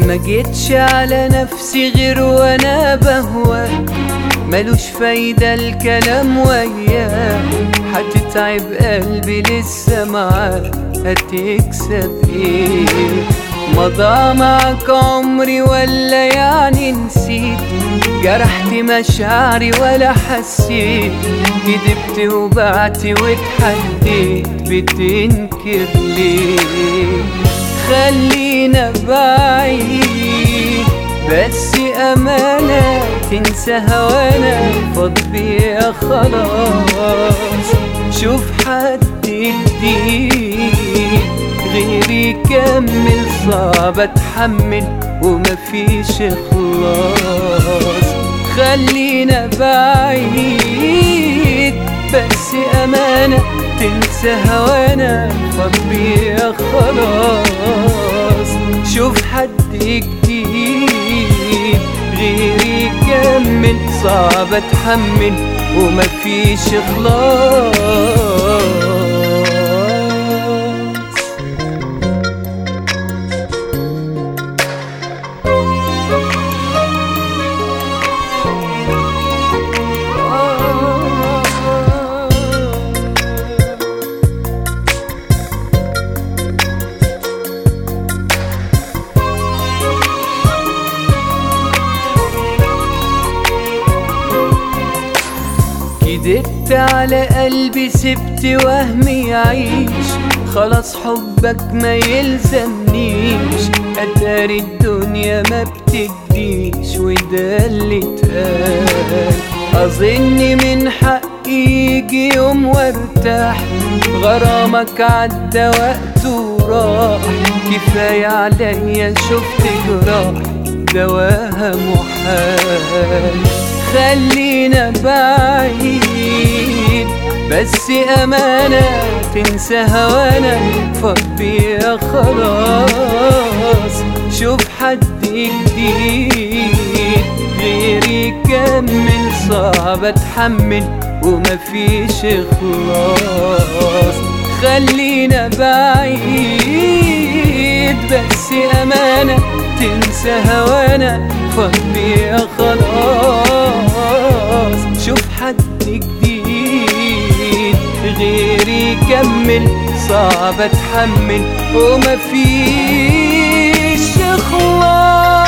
ما جيتش على نفسي غير وانا بهواك ملوش فايدة الكلام وياك هتتعب قلبي لسه معاك هتكسب ايه مضى معك عمري ولا يعني نسيت جرحت مشاعري ولا حسيت كدبت وبعت واتحديت بتنكر ليه خلينا بعيد بس أمانة تنسى هوانا فاض بيا خلاص شوف حد جديد غيري كمل صعب اتحمل ومفيش خلاص خلينا بعيد بس أمانة تنسى هوانا فاض بيا خلاص شوف حد جديد غيري كمل صعب اتحمل ومفيش خلاص كدبت على قلبي سبت وهمي يعيش خلاص حبك ما يلزمنيش اتاري الدنيا ما بتجديش وده اللي اتقال اظن من حقي يجي يوم وارتاح غرامك عدى وقته وراح كفاية عليا شفت جراح دواها محال خلينا بعيد بس أمانة تنسى هوانا فضي خلاص شوف حد جديد غيري كمل صعب اتحمل ومفيش خلاص خلينا بعيد بس أمانة تنسى هوانا فضي خلاص شوف حد جديد غيري كمل صعب اتحمل ومفيش خلاص